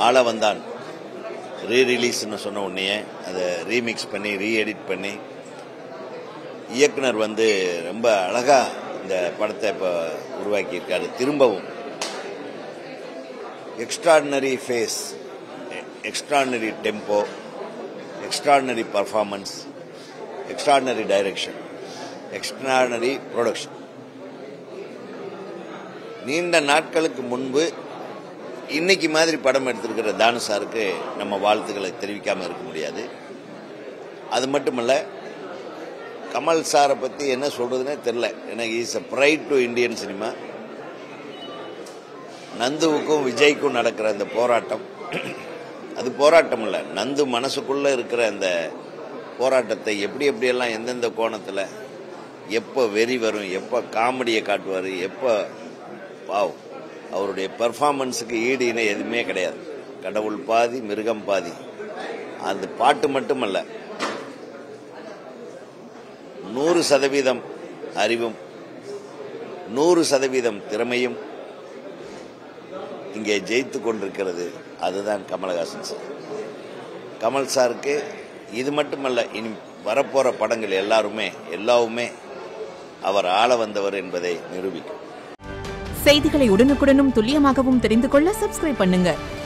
ஆள வந்தான் ரீ ரிலீஸ்னு சொன்ன உடனே அதை ரீமிக்ஸ் பண்ணி ரீ எடிட் பண்ணி இயக்குனர் வந்து ரொம்ப அழகா இந்த படத்தை இப்போ உருவாக்கியிருக்காரு திரும்பவும் extraordinary face extraordinary tempo extraordinary performance extraordinary direction extraordinary production நீண்ட நாட்களுக்கு முன்பு இன்னைக்கு மாதிரி படம் எடுத்திருக்கிற தானு சாருக்கு நம்ம வாழ்த்துக்களை தெரிவிக்காம இருக்க முடியாது அது மட்டுமல்ல கமல் சாரை பத்தி என்ன சொல்றதுன்னே தெரியல எனக்கு is a pride to Indian cinema நந்துவுக்கும் விஜய்க்கும் நடக்கிற அந்த போராட்டம் அது போராட்டம் இல்ல நந்து மனசுக்குள்ள இருக்கிற அந்த போராட்டத்தை எப்படி எப்படியெல்லாம் எந்தெந்த கோணத்துல எப்போ வெறி வரும் எப்போ காமெடியை காட்டுவார் எப்போ பாவம் அவருடைய பெர்ஃபார்மன்ஸுக்கு ஈடு இணை எதுவுமே கிடையாது கடவுள் பாதி மிருகம் பாதி அந்த பாட்டு மட்டுமல்ல நூறு சதவீதம் அறிவும் நூறு சதவீதம் திறமையும் இங்கே ஜெயித்து கொண்டிருக்கிறது அதுதான் கமலஹாசன் சார் கமல் சாருக்கு இது மட்டுமல்ல இனி வரப்போற படங்கள் எல்லாருமே எல்லாவுமே அவர் ஆள வந்தவர் என்பதை நிரூபிக்கும் செய்திகளை உடனுக்குடனும் துல்லியமாகவும் தெரிந்து கொள்ள சப்ஸ்கிரைப் பண்ணுங்க